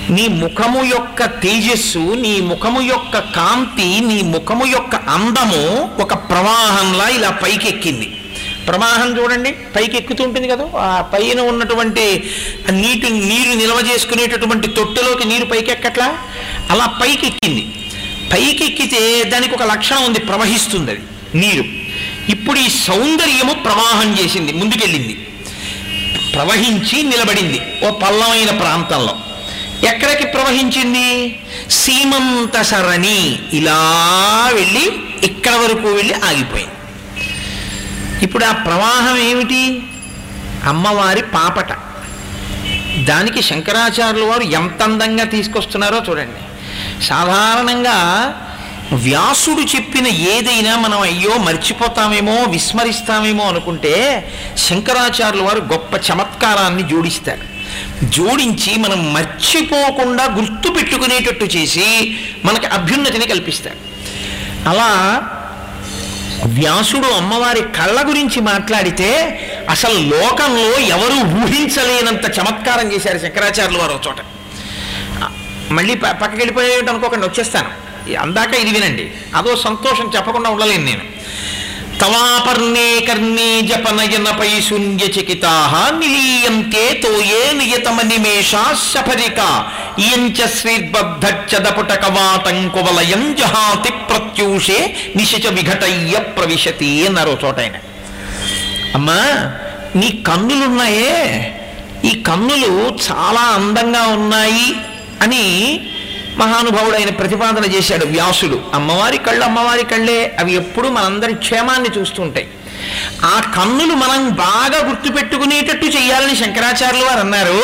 నీ ముఖము యొక్క తేజస్సు నీ ముఖము యొక్క కాంతి నీ ముఖము యొక్క అందము ఒక ప్రవాహంలా ఇలా పైకెక్కింది ప్రవాహం చూడండి పైకి ఎక్కుతుంటుంది కదా ఆ పైన ఉన్నటువంటి నీటి నీరు నిల్వ చేసుకునేటటువంటి తొట్టెలోకి నీరు పైకెక్కట్లా అలా పైకెక్కింది పైకెక్కితే దానికి ఒక లక్షణం ఉంది ప్రవహిస్తుంది అది నీరు ఇప్పుడు ఈ సౌందర్యము ప్రవాహం చేసింది ముందుకెళ్ళింది ప్రవహించి నిలబడింది ఓ పల్లమైన ప్రాంతంలో ఎక్కడికి ప్రవహించింది సీమంత సరణి ఇలా వెళ్ళి ఇక్కడ వరకు వెళ్ళి ఆగిపోయింది ఇప్పుడు ఆ ప్రవాహం ఏమిటి అమ్మవారి పాపట దానికి శంకరాచార్యుల వారు ఎంత అందంగా తీసుకొస్తున్నారో చూడండి సాధారణంగా వ్యాసుడు చెప్పిన ఏదైనా మనం అయ్యో మర్చిపోతామేమో విస్మరిస్తామేమో అనుకుంటే శంకరాచార్యుల వారు గొప్ప చమత్కారాన్ని జోడిస్తారు జోడించి మనం మర్చిపోకుండా గుర్తు పెట్టుకునేటట్టు చేసి మనకి అభ్యున్నతిని కల్పిస్తారు అలా వ్యాసుడు అమ్మవారి కళ్ళ గురించి మాట్లాడితే అసలు లోకంలో ఎవరు ఊహించలేనంత చమత్కారం చేశారు శంకరాచార్యులు వారు ఒక చోట మళ్ళీ ప- పక్కకి వెళ్ళిపోయేట అనుకోకుండా వచ్చేస్తాను అందాక ఇది వినండి అదో సంతోషం చెప్పకుండా ఉండలేను నేను తవాపర్ణే కర్ణే జపనయనపై శూన్యచకితా నిలీయంతే తోయే నియతమనిమేషా శఫరిక ఇయంచ శ్రీర్బద్ధచ్చదపుటకవాటం కువలయం జహాతి ప్రత్యూషే నిశచ విఘటయ్య ప్రవిశతి అన్నారు ఓ చోట ఆయన అమ్మా నీ కన్నులున్నాయే ఈ కన్నులు చాలా అందంగా ఉన్నాయి అని మహానుభావుడు ఆయన ప్రతిపాదన చేశాడు వ్యాసుడు అమ్మవారి కళ్ళు అమ్మవారి కళ్ళే అవి ఎప్పుడూ మనందరి క్షేమాన్ని చూస్తుంటాయి ఆ కన్నులు మనం బాగా గుర్తుపెట్టుకునేటట్టు చేయాలని శంకరాచార్యులు వారు అన్నారు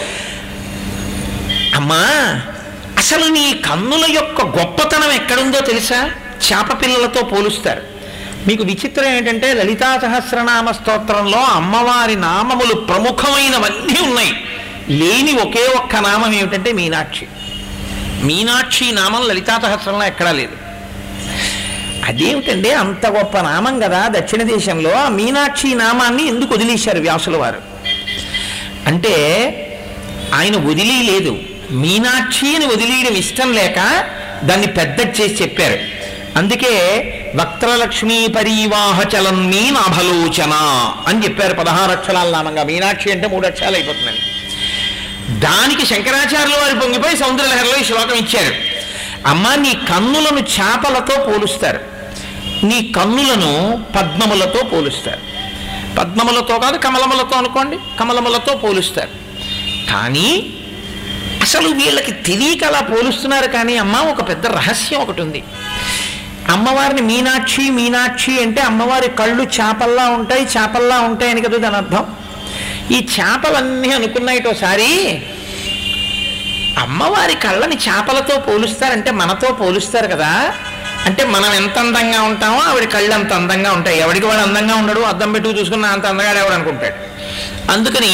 అమ్మా అసలు నీ కన్నుల యొక్క గొప్పతనం ఎక్కడుందో తెలుసా చేప పిల్లలతో పోలుస్తారు మీకు విచిత్రం ఏంటంటే లలితా సహస్రనామ స్తోత్రంలో అమ్మవారి నామములు ప్రముఖమైనవన్నీ ఉన్నాయి లేని ఒకే ఒక్క నామం ఏమిటంటే మీనాక్షి మీనాక్షి నామం లలితా సహస్రంలో ఎక్కడా లేదు అదేమిటండి అంత గొప్ప నామం కదా దక్షిణ దేశంలో ఆ మీనాక్షి నామాన్ని ఎందుకు వదిలేశారు వ్యాసుల వారు అంటే ఆయన వదిలీ లేదు మీనాక్షి అని వదిలేయడం ఇష్టం లేక దాన్ని పెద్ద చేసి చెప్పారు అందుకే వక్త్రలక్ష్మీ పరీవాహ చలన్మీ నాభలోచన అని చెప్పారు పదహారు అక్షరాల నామంగా మీనాక్షి అంటే మూడు అక్షరాలు అయిపోతుందండి దానికి శంకరాచార్యుల వారు పొంగిపోయి సౌందర్యలహరిలో ఈ శ్లోకం ఇచ్చారు అమ్మ నీ కన్నులను చేపలతో పోలుస్తారు నీ కన్నులను పద్మములతో పోలుస్తారు పద్మములతో కాదు కమలములతో అనుకోండి కమలములతో పోలుస్తారు కానీ అసలు వీళ్ళకి తెలియక అలా పోలుస్తున్నారు కానీ అమ్మ ఒక పెద్ద రహస్యం ఒకటి ఉంది అమ్మవారిని మీనాక్షి మీనాక్షి అంటే అమ్మవారి కళ్ళు చేపల్లా ఉంటాయి చేపల్లా ఉంటాయని కదా దాని అర్థం ఈ చేపలన్నీ అనుకున్నాయిటోసారి అమ్మవారి కళ్ళని చేపలతో పోలుస్తారంటే మనతో పోలుస్తారు కదా అంటే మనం ఎంత అందంగా ఉంటామో ఆవిడ కళ్ళు అంత అందంగా ఉంటాయి ఎవడికి వాడు అందంగా ఉండడు అద్దం పెట్టుకు చూసుకున్న అంత అందంగా ఎవడు అనుకుంటాడు అందుకని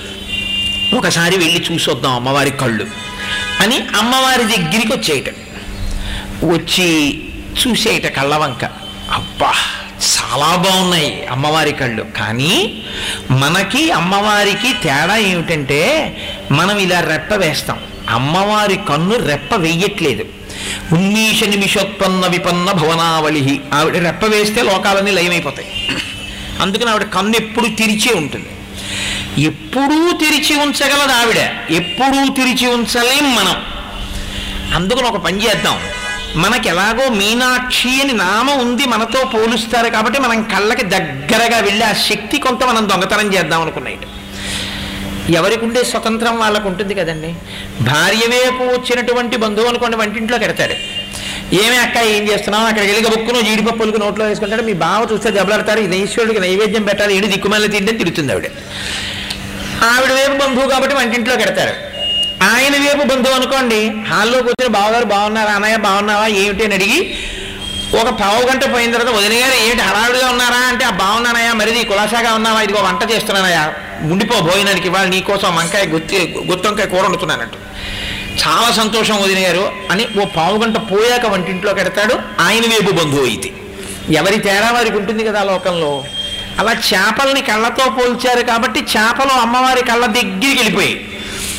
ఒకసారి వెళ్ళి చూసొద్దాం అమ్మవారి కళ్ళు అని అమ్మవారి దగ్గరికి వచ్చేయటం వచ్చి చూసేయట కళ్ళ వంక అబ్బా చాలా బాగున్నాయి అమ్మవారి కళ్ళు కానీ మనకి అమ్మవారికి తేడా ఏమిటంటే మనం ఇలా రెప్ప వేస్తాం అమ్మవారి కన్ను రెప్ప వెయ్యట్లేదు ఉన్మీష నిమిషోత్పన్న విపన్న భవనావళి ఆవిడ రెప్ప వేస్తే లోకాలన్నీ లయమైపోతాయి అందుకని ఆవిడ కన్ను ఎప్పుడు తెరిచే ఉంటుంది ఎప్పుడూ తెరిచి ఉంచగలదు ఆవిడ ఎప్పుడూ తెరిచి ఉంచలేం మనం అందుకని ఒక పని చేద్దాం మనకి ఎలాగో మీనాక్షి అని నామం ఉంది మనతో పోలుస్తారు కాబట్టి మనం కళ్ళకి దగ్గరగా వెళ్ళి ఆ శక్తి కొంత మనం దొంగతనం చేద్దాం అనుకున్నాయి ఎవరికి ఉండే స్వతంత్రం వాళ్ళకు ఉంటుంది కదండి భార్య వైపు వచ్చినటువంటి బంధువు అనుకోండి వంటింట్లో పెడతాడు ఏమే అక్క ఏం చేస్తున్నావు అక్కడికి వెళ్ళి బుక్కును జీడిపప్పులకు నోట్లో వేసుకుంటాడు మీ బావ చూస్తే దెబ్బలాడతారు ఇది ఈశ్వరుడికి నైవేద్యం పెట్టాలి ఏంటి దిక్కుమాల తింటే తిడుతుంది ఆవిడ ఆవిడ వైపు బంధువు కాబట్టి వంటింట్లో పెడతారు ఆయన వైపు బంధువు అనుకోండి హాల్లో కూర్చొని బావగారు బాగున్నారా అన్నయ్య బాగున్నావా ఏమిటి అని అడిగి ఒక పావు గంట పోయిన తర్వాత వదిన గారు ఏమిటి హడావుడిగా ఉన్నారా అంటే ఆ బాగున్నానయ్యా మరిది కులాసాగా ఉన్నావా ఇదిగో వంట చేస్తున్నానయ్యా ఉండిపో భోజనానికి ఇవాళ నీకోసం వంకాయ గుత్తి గుత్తొంకాయ కూర వండుతున్నానంటూ చాలా సంతోషం వదిన గారు అని ఓ పావు గంట పోయాక వంటింట్లో పెడతాడు ఆయన వైపు బంధువు అయితే ఎవరి తేడా వారికి ఉంటుంది కదా ఆ లోకంలో అలా చేపల్ని కళ్ళతో పోల్చారు కాబట్టి చేపలు అమ్మవారి కళ్ళ దగ్గరికి వెళ్ళిపోయాయి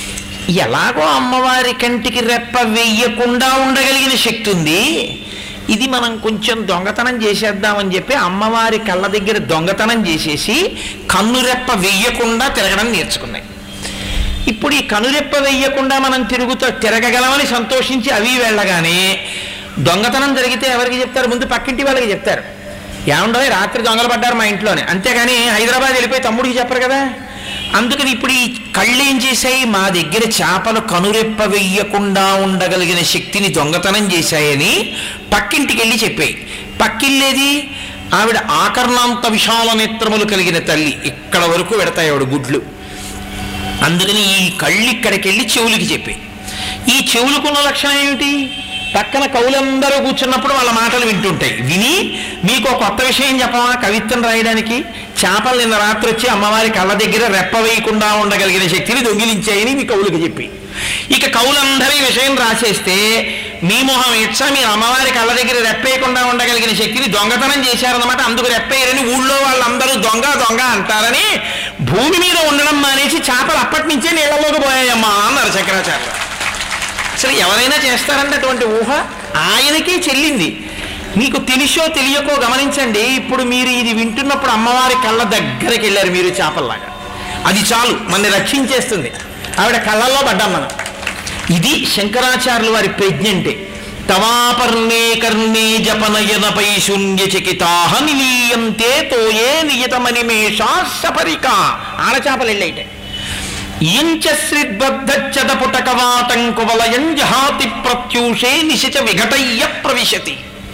ఎలాగో అమ్మవారి కంటికి రెప్ప వెయ్యకుండా ఉండగలిగిన శక్తి ఉంది ఇది మనం కొంచెం దొంగతనం చేసేద్దామని చెప్పి అమ్మవారి కళ్ళ దగ్గర దొంగతనం చేసేసి కన్నురెప్ప వెయ్యకుండా తిరగడం నేర్చుకున్నాయి ఇప్పుడు ఈ కనురెప్ప వెయ్యకుండా మనం తిరుగుతూ తిరగగలమని సంతోషించి అవి వెళ్ళగానే దొంగతనం జరిగితే ఎవరికి చెప్తారు ముందు పక్కింటి వాళ్ళకి చెప్తారు ఏముండో రాత్రి దొంగలు పడ్డారు మా ఇంట్లోనే అంతేగాని హైదరాబాద్ వెళ్ళిపోయి తమ్ముడికి చెప్పరు కదా అందుకని ఇప్పుడు ఈ కళ్ళు ఏం చేశాయి మా దగ్గర చేపలు కనురెప్ప వెయ్యకుండా ఉండగలిగిన శక్తిని దొంగతనం చేశాయని పక్కింటికి వెళ్ళి చెప్పాయి పక్కిల్లేది ఆవిడ ఆకర్ణాంత విశాల నేత్రములు కలిగిన తల్లి ఇక్కడ వరకు పెడతాయి ఆవిడ గుడ్లు అందుకని ఈ కళ్ళు ఇక్కడికి వెళ్ళి చెవులకి చెప్పి ఈ చెవులకున్న లక్షణం ఏమిటి పక్కన కవులందరూ కూర్చున్నప్పుడు వాళ్ళ మాటలు వింటుంటాయి విని మీకు ఒక కొత్త విషయం చెప్పమా కవిత్వం రాయడానికి చేపలు నిన్న రాత్రి వచ్చి అమ్మవారి కళ్ళ దగ్గర రెప్ప వేయకుండా ఉండగలిగిన శక్తిని దొంగిలించాయని మీ కవులకు చెప్పి ఇక కవులందరూ ఈ విషయం రాసేస్తే మీ మొహం ఇచ్చ మీరు అమ్మవారి కళ్ళ దగ్గర రెప్పేయకుండా ఉండగలిగిన శక్తిని దొంగతనం చేశారన్నమాట అందుకు రెప్పేయరని ఊళ్ళో వాళ్ళందరూ దొంగ దొంగ అంటారని భూమి మీద ఉండడం మానేసి చేపలు అప్పటి నుంచే నీళ్ళలోకి పోయాయమ్మా అన్నారు శంకరాచార్య అసలు ఎవరైనా చేస్తారంటే అటువంటి ఊహ ఆయనకే చెల్లింది మీకు తెలిసో తెలియకో గమనించండి ఇప్పుడు మీరు ఇది వింటున్నప్పుడు అమ్మవారి కళ్ళ దగ్గరికి వెళ్ళారు మీరు చేపల్లాగా అది చాలు మనని రక్షించేస్తుంది ఆవిడ కళ్ళల్లో పడ్డాం మనం ఇది శంకరాచార్యుల వారి ప్రజ్ఞ అంటే తవాపర్ణే కర్ణే జపనయనపై శూన్యచకితాహ నిలీయంతే తోయే నియతమనిమేషా సపరిక ఆడచాపలు వెళ్ళైతే ఇంచశ్రిద్బద్ధచ్చదపుటకవాటంకువలయం జహాతి ప్రత్యూషే నిశిచ విఘటయ్య ప్రవిశతి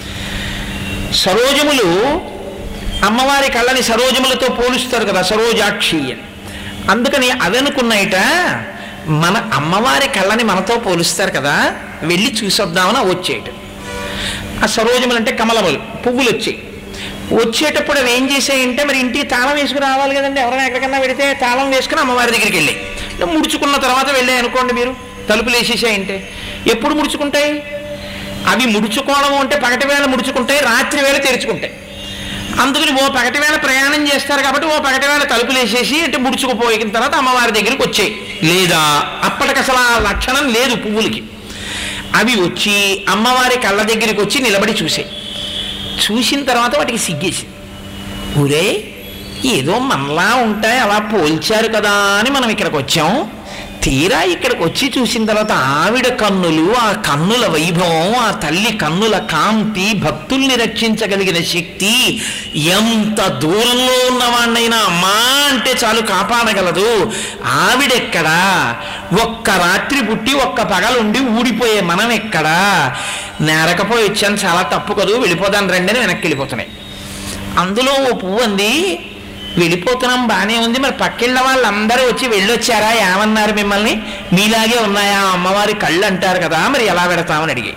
సరోజములు అమ్మవారి కళ్ళని సరోజములతో పోలుస్తారు కదా సరోజాక్షి అని అందుకని అవనుకున్నాయిట మన అమ్మవారి కళ్ళని మనతో పోలుస్తారు కదా వెళ్ళి చూసొద్దామని వచ్చేయటం ఆ సరోజములు అంటే కమలములు పువ్వులు వచ్చాయి వచ్చేటప్పుడు అవి ఏం చేసాయంటే మరి ఇంటికి తాళం వేసుకుని రావాలి కదండి ఎవరైనా ఎక్కడికన్నా వెడితే తాళం వేసుకుని అమ్మవారి దగ్గరికి వెళ్ళి ముడుచుకున్న తర్వాత వెళ్ళాయి అనుకోండి మీరు తలుపులు వేసేసాయంటే ఎప్పుడు ముడుచుకుంటాయి అవి ముడుచుకోవడం అంటే పగటి వేళ ముడుచుకుంటాయి రాత్రి వేళ తెరుచుకుంటాయి అందుకని ఓ పగటి వేళ ప్రయాణం చేస్తారు కాబట్టి ఓ పగటి వేళ తలుపులు వేసేసి అంటే ముడుచుకుపోయిన తర్వాత అమ్మవారి దగ్గరికి వచ్చాయి లేదా అప్పటికి అసలు ఆ లక్షణం లేదు పువ్వులకి అవి వచ్చి అమ్మవారి కళ్ళ దగ్గరికి వచ్చి నిలబడి చూసాయి చూసిన తర్వాత వాటికి సిగ్గేసి ఊరే ఏదో మనలా ఉంటాయి అలా పోల్చారు కదా అని మనం ఇక్కడికి వచ్చాం తీరా ఇక్కడికి వచ్చి చూసిన తర్వాత ఆవిడ కన్నులు ఆ కన్నుల వైభవం ఆ తల్లి కన్నుల కాంతి భక్తుల్ని రక్షించగలిగిన శక్తి ఎంత దూరంలో ఉన్నవాణ్ణైనా అమ్మా అంటే చాలు కాపాడగలదు ఆవిడెక్కడా ఒక్క రాత్రి పుట్టి ఒక్క పగలుండి ఊడిపోయే మనం ఎక్కడా నేరకపోయి వచ్చాను చాలా తప్పు కదూ వెళ్ళిపోదాను రండి అని వెనక్కి వెళ్ళిపోతున్నాయి అందులో ఓ పువ్వు అంది వెళ్ళిపోతున్నాం బాగానే ఉంది మరి పక్కిళ్ళ వాళ్ళందరూ వచ్చి వెళ్ళొచ్చారా ఏమన్నారు మిమ్మల్ని మీలాగే ఉన్నాయా అమ్మవారి కళ్ళు అంటారు కదా మరి ఎలా పెడతామని అడిగాయి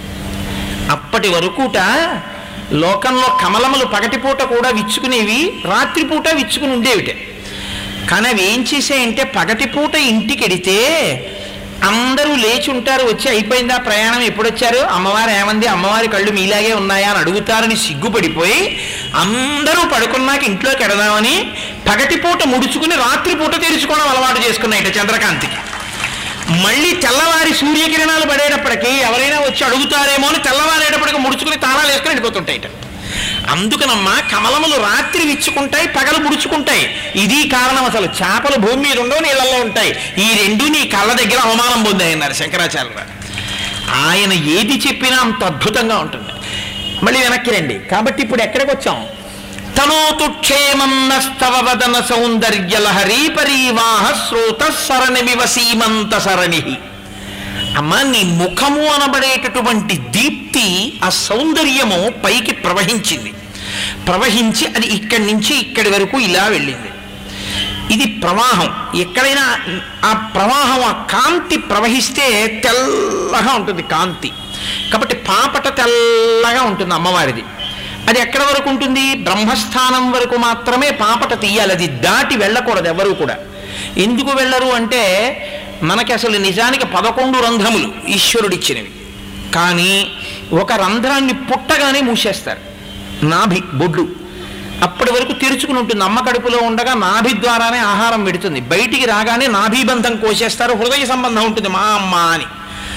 అప్పటి వరకుట లోకంలో కమలములు పగటిపూట కూడా విచ్చుకునేవి రాత్రిపూట విచ్చుకుని ఉండేవిటే కానీ అవి ఏం చేసాయంటే పగటిపూట ఇంటికి ఎడితే అందరూ లేచి ఉంటారు వచ్చి అయిపోయిందా ప్రయాణం ఎప్పుడు వచ్చారు అమ్మవారు ఏమంది అమ్మవారి కళ్ళు మీలాగే ఉన్నాయా అని అడుగుతారని సిగ్గుపడిపోయి అందరూ పడుకున్నాక ఇంట్లోకి ఎడదామని పగటిపూట ముడుచుకుని రాత్రిపూట తెరుచుకోవడం అలవాటు చేసుకున్నాయిట చంద్రకాంతికి మళ్ళీ తెల్లవారి సూర్యకిరణాలు పడేటప్పటికి ఎవరైనా వచ్చి అడుగుతారేమో అని తెల్లవారేటప్పటికి ముడుచుకుని తాళాలు వేసుకుని వెళ్ళిపోతుంటాయిట అందుకనమ్మా కమలములు రాత్రి విచ్చుకుంటాయి పగలు ముడుచుకుంటాయి ఇది కారణం అసలు చేపలు భూమి మీద ఉండవు నీళ్ళల్లో ఉంటాయి ఈ రెండు నీ కళ్ళ దగ్గర అవమానం పొందాయి అన్నారు శంకరాచార్య గారు ఆయన ఏది చెప్పినా అంత అద్భుతంగా ఉంటుంది మళ్ళీ వెనక్కి రండి కాబట్టి ఇప్పుడు ఎక్కడికి వచ్చాం తనోతు క్షేమన్నస్తవ వదన సౌందర్య లహరీ పరీవాహ స్రోత సరణిమివ సీమంత సరణి అమ్మా నీ ముఖము అనబడేటటువంటి దీప్తి ఆ సౌందర్యము పైకి ప్రవహించింది ప్రవహించి అది ఇక్కడి నుంచి ఇక్కడి వరకు ఇలా వెళ్ళింది ఇది ప్రవాహం ఎక్కడైనా ఆ ప్రవాహం ఆ కాంతి ప్రవహిస్తే తెల్లగా ఉంటుంది కాంతి కాబట్టి పాపట తెల్లగా ఉంటుంది అమ్మవారిది అది ఎక్కడ వరకు ఉంటుంది బ్రహ్మస్థానం వరకు మాత్రమే పాపట తీయాలి అది దాటి వెళ్ళకూడదు ఎవరు కూడా ఎందుకు వెళ్ళరు అంటే మనకి అసలు నిజానికి పదకొండు రంధ్రములు ఈశ్వరుడిచ్చినవి కానీ ఒక రంధ్రాన్ని పుట్టగానే మూసేస్తారు నాభి బొడ్లు అప్పటి వరకు తెరుచుకుని ఉంటుంది అమ్మ కడుపులో ఉండగా నాభి ద్వారానే ఆహారం పెడుతుంది బయటికి రాగానే నాభీబంధం కోసేస్తారు హృదయ సంబంధం ఉంటుంది మా అమ్మ అని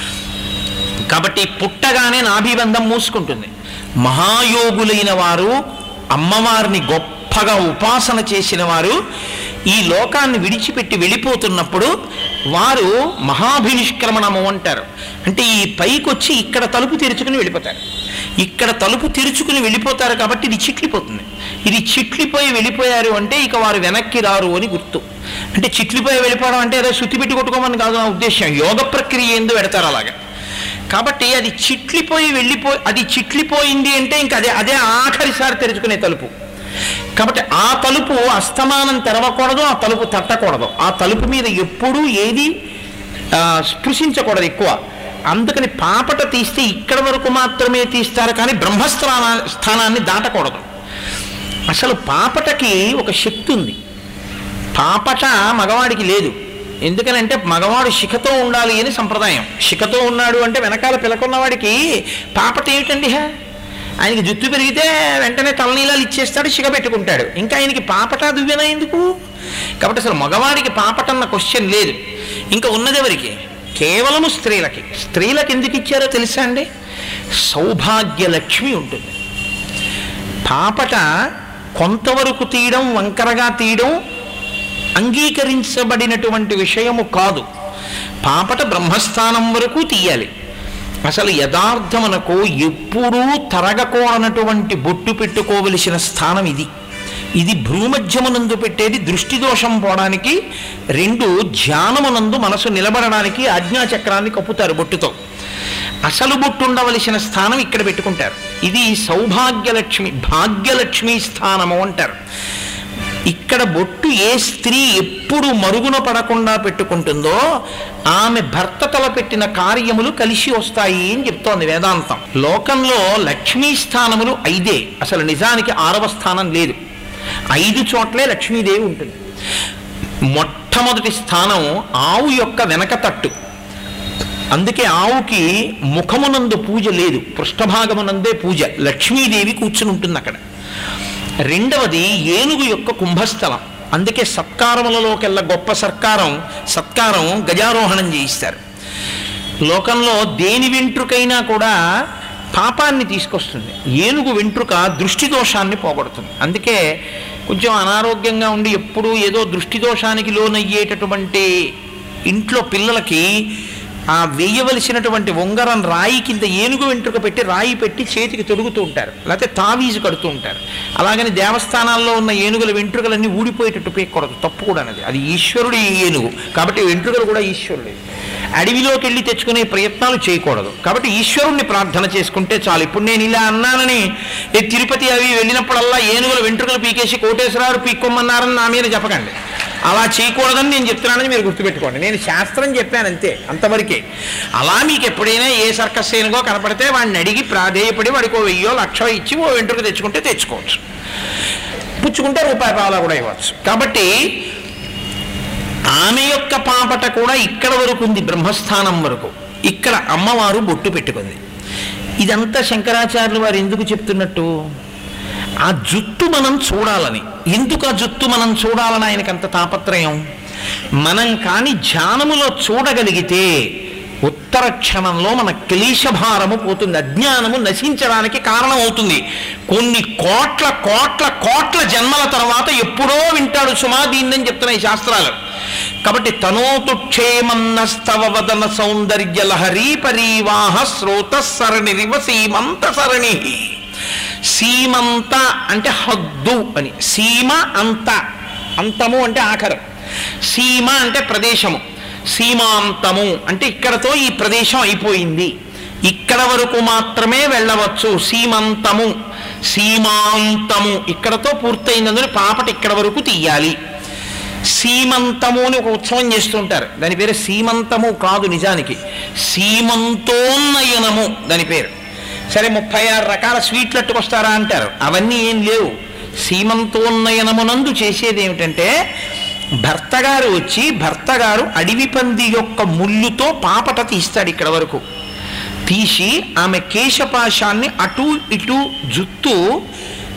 కాబట్టి పుట్టగానే నాభీబంధం మూసుకుంటుంది మహాయోగులైన వారు అమ్మవారిని గొప్పగా ఉపాసన చేసిన వారు ఈ లోకాన్ని విడిచిపెట్టి వెళ్ళిపోతున్నప్పుడు వారు మహాభినిష్క్రమణము అంటారు అంటే ఈ పైకొచ్చి ఇక్కడ తలుపు తెరుచుకుని వెళ్ళిపోతారు ఇక్కడ తలుపు తెరుచుకుని వెళ్ళిపోతారు కాబట్టి ఇది చిట్లిపోతుంది ఇది చిట్లిపోయి వెళ్ళిపోయారు అంటే ఇక వారు వెనక్కి రారు అని గుర్తు అంటే చిట్లిపోయి వెళ్ళిపోవడం అంటే ఏదో శుద్ధి పెట్టి కొట్టుకోమని కాదు నా ఉద్దేశం యోగ ప్రక్రియ ఎందు పెడతారు అలాగా కాబట్టి అది చిట్లిపోయి వెళ్ళిపోయి అది చిట్లిపోయింది అంటే ఇంకా అదే అదే ఆఖరిసారి తెరుచుకునే తలుపు కాబట్టి ఆ తలుపు అస్తమానం తెరవకూడదు ఆ తలుపు తట్టకూడదు ఆ తలుపు మీద ఎప్పుడూ ఏది ఆ, స్పృశించకూడదు ఎక్కువ అందుకని పాపట తీస్తే ఇక్కడ వరకు మాత్రమే తీస్తారు కానీ బ్రహ్మస్థాన స్థానాన్ని దాటకూడదు అసలు పాపటకి ఒక శక్తి ఉంది పాపట మగవాడికి లేదు ఎందుకనంటే మగవాడు శిఖతో ఉండాలి అని సంప్రదాయం శిఖతో ఉన్నాడు అంటే వెనకాల పిలకున్నవాడికి పాపట ఏమిటండి హా? ఆయనకి జుట్టు పెరిగితే వెంటనే తలనీలాలు ఇచ్చేస్తాడు శిఖ పెట్టుకుంటాడు ఇంకా ఆయనకి పాపట దువ్వెన ఎందుకు కాబట్టి అసలు మగవాడికి పాపటన్న క్వశ్చన్ లేదు ఇంకా ఉన్నదెవరికి కేవలము స్త్రీలకి స్త్రీలకు ఎందుకు ఇచ్చారో తెలుసా అండి సౌభాగ్యలక్ష్మి ఉంటుంది పాపట కొంతవరకు తీయడం వంకరగా తీయడం అంగీకరించబడినటువంటి విషయము కాదు పాపట బ్రహ్మస్థానం వరకు తీయాలి అసలు యథార్థమునకు ఎప్పుడూ తరగకూడనటువంటి బొట్టు పెట్టుకోవలసిన స్థానం ఇది ఇది భ్రూమధ్యమునందు పెట్టేది దృష్టి దోషం పోవడానికి రెండు ధ్యానమునందు మనసు నిలబడడానికి ఆజ్ఞాచక్రాన్ని కప్పుతారు బొట్టుతో అసలు బొట్టు ఉండవలసిన స్థానం ఇక్కడ పెట్టుకుంటారు ఇది సౌభాగ్యలక్ష్మి భాగ్యలక్ష్మి స్థానము అంటారు ఇక్కడ బొట్టు ఏ స్త్రీ ఎప్పుడు మరుగున పడకుండా పెట్టుకుంటుందో ఆమె భర్త తలపెట్టిన కార్యములు కలిసి వస్తాయి అని చెప్తోంది వేదాంతం లోకంలో లక్ష్మీ స్థానములు ఐదే అసలు నిజానికి ఆరవ స్థానం లేదు ఐదు చోట్లే లక్ష్మీదేవి ఉంటుంది మొట్టమొదటి స్థానం ఆవు యొక్క వెనక తట్టు అందుకే ఆవుకి ముఖమునందు పూజ లేదు పృష్ఠభాగమునందే పూజ లక్ష్మీదేవి కూర్చుని ఉంటుంది అక్కడ రెండవది ఏనుగు యొక్క కుంభస్థలం అందుకే సత్కారములలోకెల్లా గొప్ప సత్కారం సత్కారం గజారోహణం చేయిస్తారు లోకంలో దేని వెంట్రుకైనా కూడా పాపాన్ని తీసుకొస్తుంది ఏనుగు వెంట్రుక దృష్టి దోషాన్ని పోగొడుతుంది అందుకే కొంచెం అనారోగ్యంగా ఉండి ఎప్పుడూ ఏదో దృష్టి దోషానికి లోనయ్యేటటువంటి ఇంట్లో పిల్లలకి ఆ వేయవలసినటువంటి ఉంగరం రాయి కింద ఏనుగు వెంట్రుక పెట్టి రాయి పెట్టి చేతికి తొడుగుతూ ఉంటారు లేకపోతే తావీజు కడుతూ ఉంటారు అలాగని దేవస్థానాల్లో ఉన్న ఏనుగుల వెంట్రుకలన్నీ ఊడిపోయేటట్టు పేయకూడదు తప్పు కూడా అనేది అది ఈశ్వరుడి ఏనుగు కాబట్టి వెంట్రుకలు కూడా ఈశ్వరుడి అడవిలోకి వెళ్ళి తెచ్చుకునే ప్రయత్నాలు చేయకూడదు కాబట్టి ఈశ్వరుణ్ణి ప్రార్థన చేసుకుంటే చాలు ఇప్పుడు నేను ఇలా అన్నానని ఏ తిరుపతి అవి వెళ్ళినప్పుడల్లా ఏనుగుల వెంట్రుకలు పీకేసి కోటేశ్వరారు పీక్కొమ్మన్నారని నా మీద చెప్పకండి అలా చేయకూడదని నేను చెప్తున్నానని మీరు గుర్తుపెట్టుకోండి నేను శాస్త్రం చెప్పాను అంతే అంతవరకే అలా మీకు ఎప్పుడైనా ఏ సర్కస్ ఏనుగో కనపడితే వాడిని అడిగి ప్రాధేయపడి వాడికి ఓ వెయ్యో లక్షో ఇచ్చి ఓ వెంట్రుక తెచ్చుకుంటే తెచ్చుకోవచ్చు పుచ్చుకుంటే రూపాయి పావలా కూడా ఇవ్వచ్చు కాబట్టి ఆమె యొక్క పాపట కూడా ఇక్కడ వరకు ఉంది బ్రహ్మస్థానం వరకు ఇక్కడ అమ్మవారు బొట్టు పెట్టుకుంది ఇదంతా శంకరాచార్యులు వారు ఎందుకు చెప్తున్నట్టు ఆ జుట్టు మనం చూడాలని ఎందుకు ఆ జుట్టు మనం చూడాలని ఆయనకి అంత తాపత్రయం మనం కాని ధ్యానములో చూడగలిగితే ఉత్తర క్షణంలో మన క్లేశభారము పోతుంది అజ్ఞానము నశించడానికి కారణం అవుతుంది కొన్ని కోట్ల కోట్ల కోట్ల జన్మల తర్వాత ఎప్పుడో వింటాడు సుమా దీన్నని చెప్తున్నాయి శాస్త్రాలు కాబట్టి తనోతు క్షేమన్నస్తవ వదన సౌందర్య లహరీ పరీవాహ స్రోత సరణిరివ సీమంత సరణి సీమంత అంటే హద్దు అని సీమ అంత అంతము అంటే ఆఖరం సీమ అంటే ప్రదేశము సీమాంతము అంటే ఇక్కడతో ఈ ప్రదేశం అయిపోయింది ఇక్కడ వరకు మాత్రమే వెళ్ళవచ్చు సీమంతము సీమాంతము ఇక్కడతో పూర్తయినందున పాపట ఇక్కడ వరకు తీయాలి సీమంతము అని ఒక ఉత్సవం చేస్తుంటారు దాని పేరు సీమంతము కాదు నిజానికి సీమంతోన్నయనము దాని పేరు సరే ముప్పై ఆరు రకాల స్వీట్లు అట్టుకొస్తారా అంటారు అవన్నీ ఏం లేవు సీమంతోన్నయనమునందు చేసేది ఏమిటంటే భర్త గారు వచ్చి భర్త గారు అడవి పంది యొక్క ముళ్ళుతో పాపట తీస్తాడు ఇక్కడ వరకు తీసి ఆమె కేశపాశాన్ని అటు ఇటు జుత్తు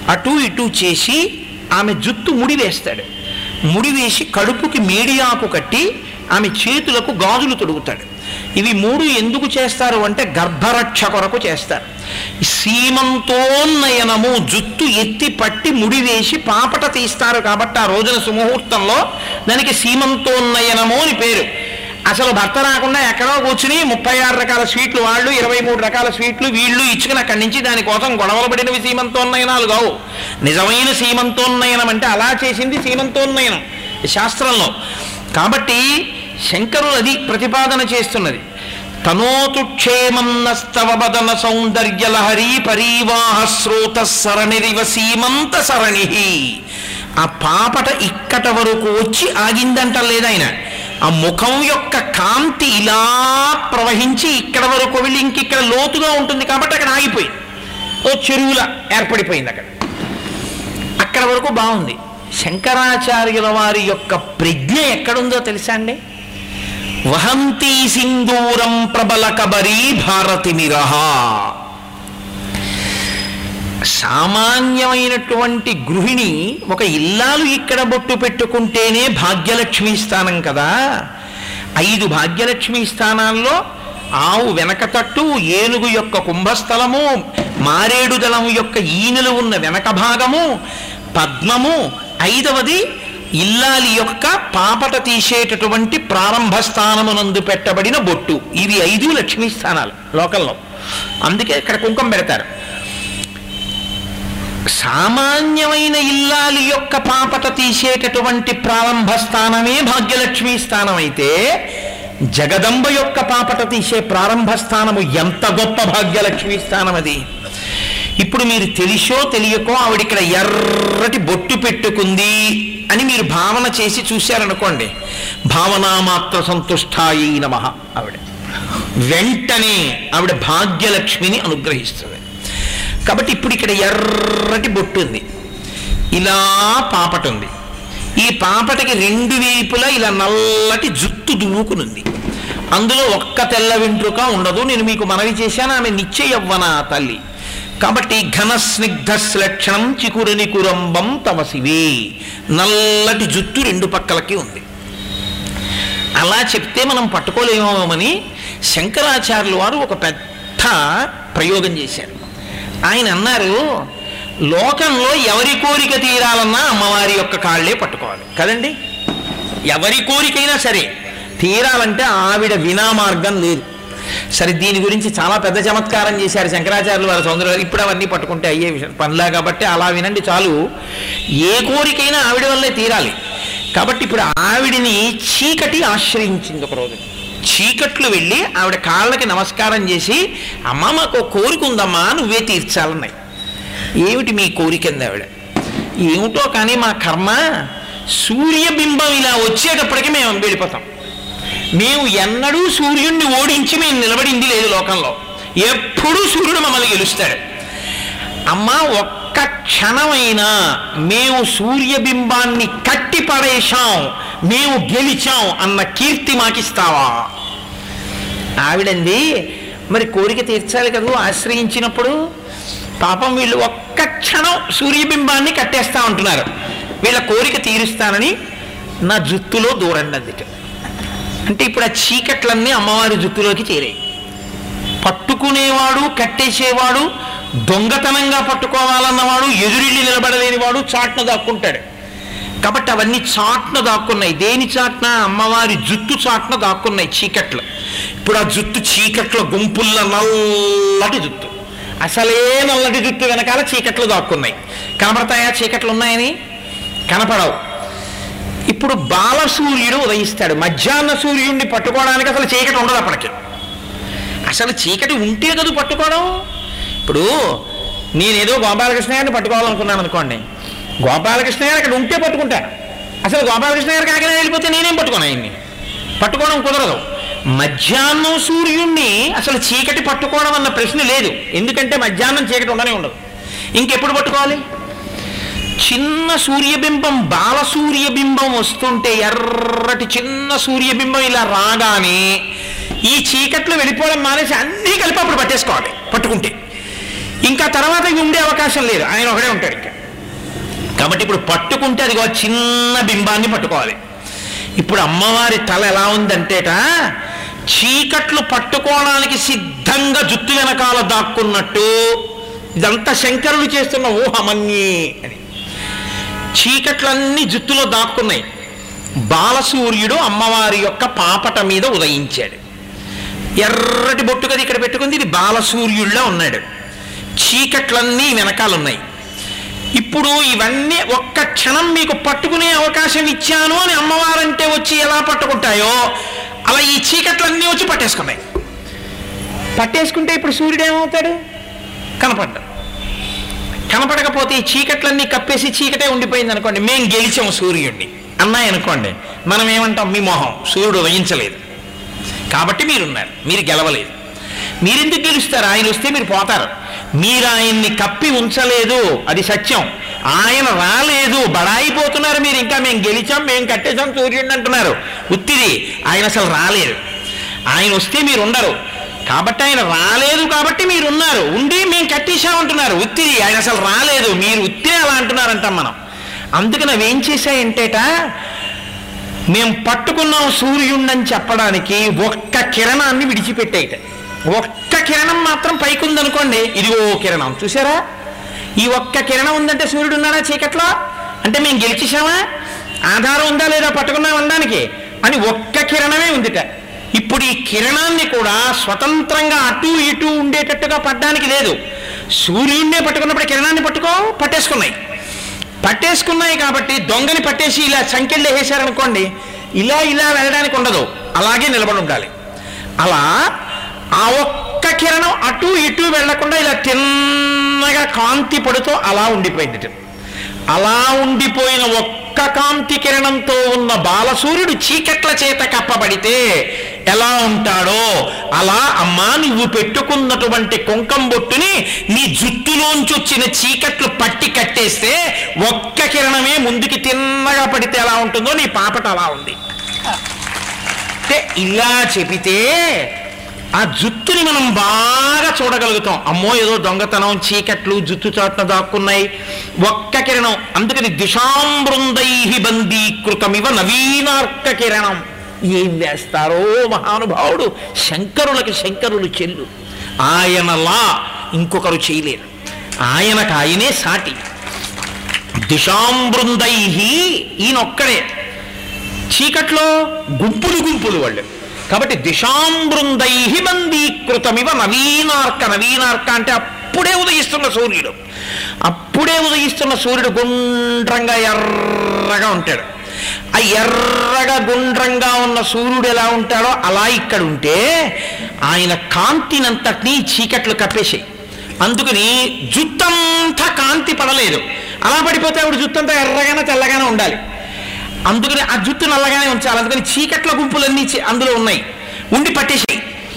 అటు ఇటు చేసి ఆమె జుత్తు ముడి వేస్తాడు ముడి వేసి కడుపుకి మేడియాకు కట్టి ఆమె చేతులకు గాజులు తొడుగుతాడు ఇవి మూడు ఎందుకు చేస్తారు అంటే గర్భరక్ష కొరకు చేస్తారు సీమంతోన్నయనము జుత్తు ఎత్తి పట్టి ముడి వేసి పాపట తీస్తారు కాబట్టి ఆ రోజున సుముహూర్తంలో దానికి సీమంతోన్నయనము అని పేరు అసలు భర్త రాకుండా ఎక్కడో కూర్చుని ముప్పై ఆరు రకాల స్వీట్లు వాళ్ళు ఇరవై మూడు రకాల స్వీట్లు వీళ్ళు ఇచ్చుకుని అక్కడి నుంచి దానికోసం గొడవలు పడినవి సీమంతోన్నయనాలు కావు నిజమైన సీమంతోన్నయనం అంటే అలా చేసింది సీమంతోన్నయనం ఈ శాస్త్రంలో కాబట్టి శంకరులు అది ప్రతిపాదన చేస్తున్నది తనోతు క్షేమం నస్తవ బదన సౌందర్యలహరి పరీవాహ స్రోత సరణిరివ సీమంత సరణి ఆ పాపట ఇక్కట వరకు వచ్చి ఆగిందంట లేదాయన ఆ ముఖం యొక్క కాంతి ఇలా ప్రవహించి ఇక్కడ వరకు వెళ్ళి ఇంకిక్కడ లోతుగా ఉంటుంది కాబట్టి అక్కడ ఆగిపోయింది ఓ చెరువులా ఏర్పడిపోయింది అక్కడ అక్కడ వరకు బాగుంది శంకరాచార్యుల వారి యొక్క ప్రజ్ఞ ఎక్కడుందో తెలుసా అండి వహంతి సింధూరం ప్రబల కబరీ భారతి మిరహ సామాన్యమైనటువంటి గృహిణి ఒక ఇల్లాలు ఇక్కడ బొట్టు పెట్టుకుంటేనే భాగ్యలక్ష్మి స్థానం కదా ఐదు భాగ్యలక్ష్మి స్థానాల్లో ఆవు వెనక తట్టు ఏనుగు యొక్క కుంభస్థలము మారేడు దళము యొక్క ఈనెలు ఉన్న వెనక భాగము పద్మము ఐదవది ఇల్లాలి యొక్క పాపట తీసేటటువంటి ప్రారంభ స్థానమునందు పెట్టబడిన బొట్టు ఇవి ఐదు లక్ష్మీ స్థానాలు లోకల్లో అందుకే ఇక్కడ కుంకం పెడతారు సామాన్యమైన ఇల్లాలి యొక్క పాపట తీసేటటువంటి ప్రారంభ స్థానమే భాగ్యలక్ష్మి స్థానం అయితే జగదంబ యొక్క పాపట తీసే ప్రారంభ స్థానము ఎంత గొప్ప భాగ్యలక్ష్మి స్థానం అది ఇప్పుడు మీరు తెలిసో తెలియకో ఆవిడ ఇక్కడ ఎర్రటి బొట్టు పెట్టుకుంది అని మీరు భావన చేసి చూశారనుకోండి భావనామాత్ర సంతుష్టాయి నమ ఆవిడ వెంటనే ఆవిడ భాగ్యలక్ష్మిని అనుగ్రహిస్తుంది కాబట్టి ఇప్పుడు ఇక్కడ ఎర్రటి బొట్టు ఉంది ఇలా పాపట ఉంది ఈ పాపటకి రెండు వైపులా ఇలా నల్లటి జుత్తు దువ్వుకునుంది అందులో ఒక్క తెల్ల వెంట్రుక ఉండదు నేను మీకు మనవి చేశాను ఆమె నిత్య యవ్వన తల్లి కాబట్టి ఘన స్నిగ్ధ శ్లక్షణం చికురని కురంబం తమసివే నల్లటి జుత్తు రెండు పక్కలకి ఉంది అలా చెప్తే మనం పట్టుకోలేమోమని శంకరాచార్యుల వారు ఒక పెద్ద ప్రయోగం చేశారు ఆయన అన్నారు లోకంలో ఎవరి కోరిక తీరాలన్నా అమ్మవారి యొక్క కాళ్ళే పట్టుకోవాలి కదండి ఎవరి కోరికైనా సరే తీరాలంటే ఆవిడ వినా మార్గం లేదు సరే దీని గురించి చాలా పెద్ద చమత్కారం చేశారు శంకరాచార్యులు వారి సౌందర్య ఇప్పుడు అవన్నీ పట్టుకుంటే అయ్యే విషయం పనిలా కాబట్టి అలా వినండి చాలు ఏ కోరికైనా ఆవిడ వల్లే తీరాలి కాబట్టి ఇప్పుడు ఆవిడిని చీకటి ఆశ్రయించింది ఒక రోజు చీకట్లు వెళ్ళి ఆవిడ కాళ్ళకి నమస్కారం చేసి అమ్మ మాకు ఓ కోరిక ఉందమ్మా నువ్వే తీర్చాలన్నాయి ఏమిటి మీ కోరిక అంది ఆవిడ ఏమిటో కానీ మా కర్మ సూర్యబింబం ఇలా వచ్చేటప్పటికి మేము వెళ్ళిపోతాం మేము ఎన్నడూ సూర్యుడిని ఓడించి మేము నిలబడింది లేదు లోకంలో ఎప్పుడూ సూర్యుడు మమ్మల్ని గెలుస్తాడు అమ్మా ఒక్క క్షణమైనా మేము సూర్యబింబాన్ని కట్టి పడేశాం మేము గెలిచాం అన్న కీర్తి మాకిస్తావా ఆవిడంది మరి కోరిక తీర్చాలి కదా ఆశ్రయించినప్పుడు పాపం వీళ్ళు ఒక్క క్షణం సూర్యబింబాన్ని కట్టేస్తా ఉంటున్నారు వీళ్ళ కోరిక తీరుస్తానని నా జుత్తులో దూరండి అందుట అంటే ఇప్పుడు ఆ చీకట్లన్నీ అమ్మవారి జుత్తులోకి చేరాయి పట్టుకునేవాడు కట్టేసేవాడు దొంగతనంగా పట్టుకోవాలన్నవాడు ఎదురిల్లి నిలబడలేనివాడు చాట్న దాక్కుంటాడు కాబట్టి అవన్నీ చాట్న దాక్కున్నాయి దేని చాట్న అమ్మవారి జుత్తు చాట్న దాక్కున్నాయి చీకట్లు ఇప్పుడు ఆ జుత్తు చీకట్ల గుంపుల్ల నల్లటి జుత్తు అసలే నల్లటి జుత్తు వెనకాల చీకట్లు దాక్కున్నాయి కనపడతాయా చీకట్లు ఉన్నాయని కనపడవు ఇప్పుడు బాలసూర్యుడు ఉదయిస్తాడు మధ్యాహ్న సూర్యుడిని పట్టుకోవడానికి అసలు చీకటి ఉండదు అప్పటికి అసలు చీకటి ఉంటే కదా పట్టుకోవడం ఇప్పుడు నేనేదో గోపాలకృష్ణ గారిని పట్టుకోవాలనుకున్నాను అనుకోండి గోపాలకృష్ణ గారు అక్కడ ఉంటే పట్టుకుంటాను అసలు గోపాలకృష్ణ గారికి కాకినాడ వెళ్ళిపోతే నేనేం పట్టుకోను ఆయన్ని పట్టుకోవడం కుదరదు మధ్యాహ్నం సూర్యుణ్ణి అసలు చీకటి పట్టుకోవడం అన్న ప్రశ్న లేదు ఎందుకంటే మధ్యాహ్నం చీకటి ఉండనే ఉండదు ఇంకెప్పుడు పట్టుకోవాలి చిన్న సూర్యబింబం బాల సూర్యబింబం వస్తుంటే ఎర్రటి చిన్న సూర్యబింబం ఇలా రాగానే ఈ చీకట్లు వెళ్ళిపోవడం మానేసి అన్నీ కలిపి అప్పుడు పట్టేసుకోవాలి పట్టుకుంటే ఇంకా తర్వాత ఇవి ఉండే అవకాశం లేదు ఆయన ఒకడే ఉంటాడు ఇంకా కాబట్టి ఇప్పుడు పట్టుకుంటే అదిగో చిన్న బింబాన్ని పట్టుకోవాలి ఇప్పుడు అమ్మవారి తల ఎలా ఉందంటేట చీకట్లు పట్టుకోవడానికి సిద్ధంగా జుట్టు వెనకాల దాక్కున్నట్టు ఇదంతా శంకరులు చేస్తున్న ఊహమన్యే అని చీకట్లన్నీ జుట్టులో దాక్కున్నాయి బాలసూర్యుడు అమ్మవారి యొక్క పాపట మీద ఉదయించాడు ఎర్రటి బొట్టు కదా ఇక్కడ పెట్టుకుంది ఇది బాలసూర్యుడిలా ఉన్నాడు చీకట్లన్నీ వెనకాలన్నాయి ఇప్పుడు ఇవన్నీ ఒక్క క్షణం మీకు పట్టుకునే అవకాశం ఇచ్చాను అని అమ్మవారంటే వచ్చి ఎలా పట్టుకుంటాయో అలా ఈ చీకట్లన్నీ వచ్చి పట్టేసుకున్నాయి పట్టేసుకుంటే ఇప్పుడు సూర్యుడు ఏమవుతాడు కనపడ్డా కనపడకపోతే ఈ చీకట్లన్నీ కప్పేసి చీకటే ఉండిపోయింది అనుకోండి మేం గెలిచాం సూర్యుడిని అన్నాయి అనుకోండి మనం ఏమంటాం మీ మొహం సూర్యుడు వహించలేదు కాబట్టి మీరున్నారు మీరు గెలవలేదు మీరెందుకు గెలుస్తారు ఆయన వస్తే మీరు పోతారు మీరు ఆయన్ని కప్పి ఉంచలేదు అది సత్యం ఆయన రాలేదు బడాయిపోతున్నారు మీరు ఇంకా మేము గెలిచాం మేము కట్టేశాం సూర్యుడిని అంటున్నారు ఉత్తిది ఆయన అసలు రాలేదు ఆయన వస్తే మీరు ఉండరు కాబట్టి ఆయన రాలేదు కాబట్టి మీరు ఉన్నారు ఉండి మేము కట్టేశామంటున్నారు ఉత్తిది ఆయన అసలు రాలేదు మీరు ఉత్తే అలా అంటున్నారంటాం మనం అందుకని అవి ఏం చేశాయంటేట మేము పట్టుకున్నాం సూర్యుడిని చెప్పడానికి ఒక్క కిరణాన్ని విడిచిపెట్టేయట ఒక్క కిరణం మాత్రం పైకి ఉందనుకోండి ఇదిగో కిరణం చూసారా ఈ ఒక్క కిరణం ఉందంటే సూర్యుడు ఉన్నాడా చీకట్లో అంటే మేము గెలిచేసామా ఆధారం ఉందా లేదా పట్టుకున్నాం అనడానికి అని ఒక్క కిరణమే ఉందిట ఇప్పుడు ఈ కిరణాన్ని కూడా స్వతంత్రంగా అటు ఇటు ఉండేటట్టుగా పడ్డానికి లేదు సూర్యుడినే పట్టుకున్నప్పుడు కిరణాన్ని పట్టుకో పట్టేసుకున్నాయి పట్టేసుకున్నాయి కాబట్టి దొంగని పట్టేసి ఇలా సంఖ్యలు వేసారనుకోండి ఇలా ఇలా వెళ్ళడానికి ఉండదు అలాగే నిలబడి ఉండాలి అలా ఆ ఒక్క కిరణం అటు ఇటు వెళ్లకుండా ఇలా తిన్నగా కాంతి పడుతూ అలా ఉండిపోయింది అలా ఉండిపోయిన ఒక్క కాంతి కిరణంతో ఉన్న బాలసూర్యుడు చీకట్ల చేత కప్పబడితే ఎలా ఉంటాడో అలా అమ్మా నువ్వు పెట్టుకున్నటువంటి కుంకం బొట్టుని నీ జుట్టులోంచి వచ్చిన చీకట్లు పట్టి కట్టేస్తే ఒక్క కిరణమే ముందుకి తిన్నగా పడితే ఎలా ఉంటుందో నీ పాపట అలా ఉంది అంటే ఇలా చెబితే ఆ జుట్టుని మనం బాగా చూడగలుగుతాం అమ్మో ఏదో దొంగతనం చీకట్లు జుట్టు చాట్న దాక్కున్నాయి ఒక్క కిరణం అందుకని దిశాంబృందై బందీకృతమివ నవీనార్క కిరణం ఏం వేస్తారో మహానుభావుడు శంకరులకి శంకరులు చెల్లు ఆయనలా ఇంకొకరు చేయలేరు ఆయనకు ఆయనే సాటి దిశాంబృందై ఈయనొక్కడే చీకట్లో గుంపులు గుంపులు వాళ్ళు కాబట్టి దిశాంబృందై బందీకృతమివ నవీనార్క నవీనార్క అంటే అప్పుడే ఉదయిస్తున్న సూర్యుడు అప్పుడే ఉదయిస్తున్న సూర్యుడు గుండ్రంగా ఎర్రగా ఉంటాడు ఆ ఎర్రగా గుండ్రంగా ఉన్న సూర్యుడు ఎలా ఉంటాడో అలా ఇక్కడ ఉంటే ఆయన కాంతినంతటినీ చీకట్లు కప్పేసాయి అందుకని జుత్తంతా కాంతి పడలేదు అలా పడిపోతే ఆవిడ జుత్తంతా ఎర్రగానే తెల్లగానే ఉండాలి అందుకని ఆ జుట్టు నల్లగానే ఉంచాలి అందుకని చీకట్ల గుంపులన్నీ చీ- అందులో ఉన్నాయి ఉండి పట్టేసాయి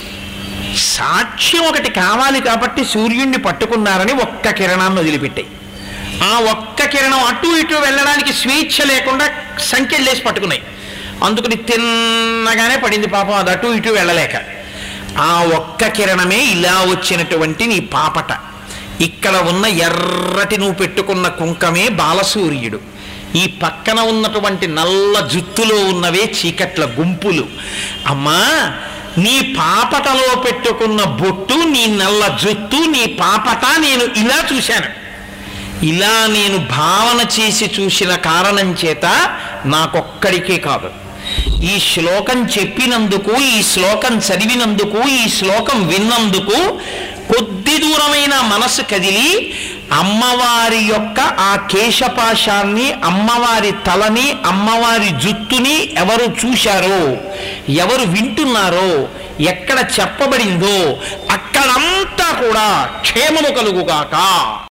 సాక్ష్యం ఒకటి కావాలి కాబట్టి సూర్యుడిని పట్టుకున్నారని ఒక్క కిరణాన్ని వదిలిపెట్టాయి ఆ ఒక్క కిరణం అటు ఇటు వెళ్ళడానికి స్వేచ్ఛ లేకుండా సంఖ్యలు లేసి పట్టుకున్నాయి అందుకని తిన్నగానే పడింది పాపం అది అటు ఇటు వెళ్ళలేక ఆ ఒక్క కిరణమే ఇలా వచ్చినటువంటి నీ పాపట ఇక్కడ ఉన్న ఎర్రటి నువ్వు పెట్టుకున్న కుంకమే బాలసూర్యుడు ఈ పక్కన ఉన్నటువంటి నల్ల జుత్తులో ఉన్నవే చీకట్ల గుంపులు అమ్మా నీ పాపటలో పెట్టుకున్న బొట్టు నీ నల్ల జుత్తు నీ పాపట నేను ఇలా చూశాను ఇలా నేను భావన చేసి చూసిన కారణం చేత నాకొక్కడికే కాదు ఈ శ్లోకం చెప్పినందుకు ఈ శ్లోకం చదివినందుకు ఈ శ్లోకం విన్నందుకు కొద్ది దూరమైన మనసు కదిలి అమ్మవారి యొక్క ఆ కేశపాశాన్ని అమ్మవారి తలని అమ్మవారి జుత్తుని ఎవరు చూశారో ఎవరు వింటున్నారో ఎక్కడ చెప్పబడిందో అక్కడంతా కూడా క్షేమము కలుగుగాక